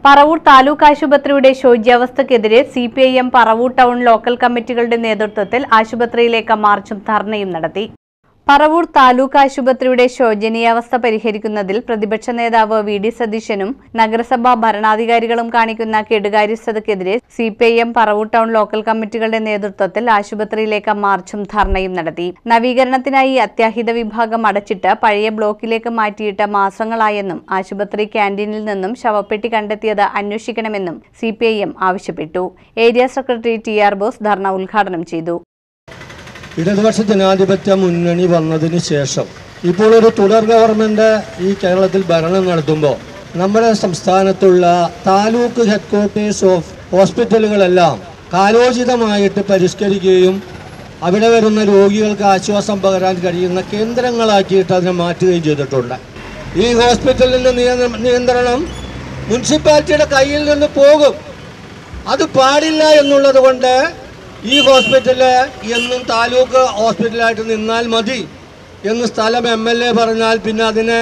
പറവൂർ താലൂക്ക് ആശുപത്രിയുടെ ശോച്യാവസ്ഥക്കെതിരെ C P I M Paravur town local കമ്മിറ്റികളുടെ നേതൃത്വത്തിൽ ആശുപത്രിയിലേക്ക് മാർച്ചും ധർണയും നടത്തി പറവൂർ താലൂക്ക് ആശുപത്രിയുടെ ശോചനീയാവസ്ഥ പരിഹരിക്കുന്നതിൽ പ്രതിപക്ഷ നേതാവ് വി ഡി സതീശനും നഗരസഭാ ഭരണാധികാരികളും കാണിക്കുന്ന കെടുകാര്യസ്ഥതയ്ക്കെതിരെ C P I M Paravur town local കമ്മിറ്റികളുടെ നേതൃത്വത്തിൽ ആശുപത്രിയിലേക്ക് മാർച്ചും ധർണയും നടത്തി നവീകരണത്തിനായി അത്യാഹിത വിഭാഗം അടച്ചിട്ട് പഴയ ബ്ലോക്കിലേക്ക് മാറ്റിയിട്ട് മാസങ്ങളായെന്നും ആശുപത്രി ക്യാന്റീനിൽ നിന്നും ശവപ്പെട്ടി കണ്ടെത്തിയത് അന്വേഷിക്കണമെന്നും സി പി ഐ എം ആവശ്യപ്പെട്ടു area secretary T R Bose dharna ഉദ്ഘാടനം ചെയ്തു ഇടതുപക്ഷ ജനാധിപത്യ മുന്നണി വന്നതിന് ശേഷം ഇപ്പോൾ ഒരു തുടർ ഗവൺമെൻറ് ഈ കേരളത്തിൽ ഭരണം നടത്തുമ്പോൾ നമ്മുടെ സംസ്ഥാനത്തുള്ള താലൂക്ക് ഹെഡ്ക്വാർട്ടേഴ്സ് ഓഫ് ഹോസ്പിറ്റലുകളെല്ലാം കാലോചിതമായിട്ട് പരിഷ്കരിക്കുകയും അവിടെ വരുന്ന രോഗികൾക്ക് ആശ്വാസം പകരാൻ കഴിയുന്ന കേന്ദ്രങ്ങളാക്കിയിട്ട് അതിനെ മാറ്റുകയും ചെയ്തിട്ടുണ്ട് ഈ ഹോസ്പിറ്റലിൻ്റെ നിയന്ത്രണം നിയന്ത്രണം മുനിസിപ്പാലിറ്റിയുടെ കയ്യിൽ നിന്ന് പോകും അത് പാടില്ല എന്നുള്ളത് കൊണ്ട് ഈ ഹോസ്പിറ്റല് എന്നും താലൂക്ക് ഹോസ്പിറ്റലായിട്ട് നിന്നാൽ മതി എന്ന് സ്ഥലം എം എൽ എ പറഞ്ഞാൽ പിന്നെ അതിനെ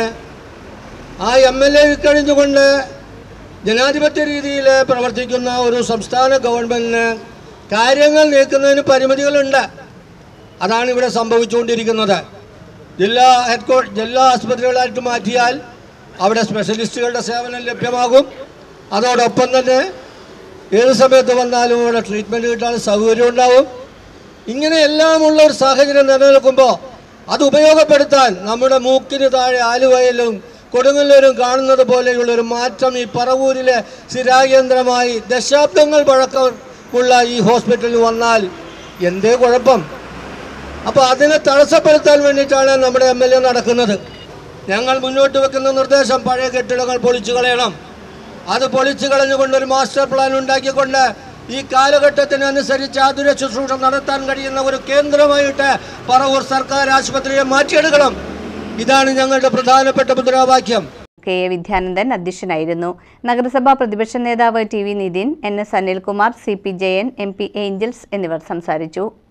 ആ എം എൽ എ കഴിഞ്ഞുകൊണ്ട് ജനാധിപത്യ രീതിയിൽ പ്രവർത്തിക്കുന്ന ഒരു സംസ്ഥാന ഗവൺമെൻറ്റിന് കാര്യങ്ങൾ നീക്കുന്നതിന് പരിമിതികളുണ്ട് അതാണ് ഇവിടെ സംഭവിച്ചുകൊണ്ടിരിക്കുന്നത് ജില്ലാ ഹെഡ്ക്വാർ ജില്ലാ ആസ്പത്രികളായിട്ട് മാറ്റിയാൽ അവിടെ സ്പെഷ്യലിസ്റ്റുകളുടെ സേവനം ലഭ്യമാകും അതോടൊപ്പം തന്നെ ഏത് സമയത്ത് വന്നാലും ഇവിടെ ട്രീറ്റ്മെൻറ്റ് കിട്ടാൻ സൗകര്യം ഉണ്ടാവും ഇങ്ങനെയെല്ലാമുള്ള ഒരു സാഹചര്യം നിലനിൽക്കുമ്പോൾ അത് ഉപയോഗപ്പെടുത്താൻ നമ്മുടെ മൂക്കിന് താഴെ ആലുവയിലും കൊടുങ്ങല്ലൂരും കാണുന്നത് പോലെയുള്ള ഒരു മാറ്റം ഈ പറവൂരിലെ സ്ഥിരാകേന്ദ്രമായി ദശാബ്ദങ്ങൾ പഴക്കമുള്ള ഈ ഹോസ്പിറ്റലിൽ വന്നാൽ എന്തേ കുഴപ്പം അപ്പോൾ അതിനെ തടസ്സപ്പെടുത്താൻ വേണ്ടിയിട്ടാണ് നമ്മുടെ എം എൽ എ നടക്കുന്നത് ഞങ്ങൾ മുന്നോട്ട് വെക്കുന്ന നിർദ്ദേശം പഴയ കെട്ടിടങ്ങൾ പൊളിച്ചു കളയണം അത് പൊളിച്ചു കളഞ്ഞുകൊണ്ട് ഒരു മാസ്റ്റർ പ്ലാൻ ഉണ്ടാക്കിക്കൊണ്ട് ഈ കാലഘട്ടത്തിനനുസരിച്ച് ആതുര ശുശ്രൂഷ നടത്താൻ കഴിയുന്ന ഒരു കേന്ദ്രമായിട്ട് പറവൂർ സർക്കാർ ആശുപത്രിയെ മാറ്റിയെടുക്കണം ഇതാണ് ഞങ്ങളുടെ പ്രധാനപ്പെട്ട മുദ്രാവാക്യം കെ എ വിദ്യാനന്ദൻ അധ്യക്ഷനായിരുന്നു നഗരസഭാ പ്രതിപക്ഷ നേതാവ് T V Nithin N S Anilkumar C P Jayan M P Angels എന്നിവർ സംസാരിച്ചു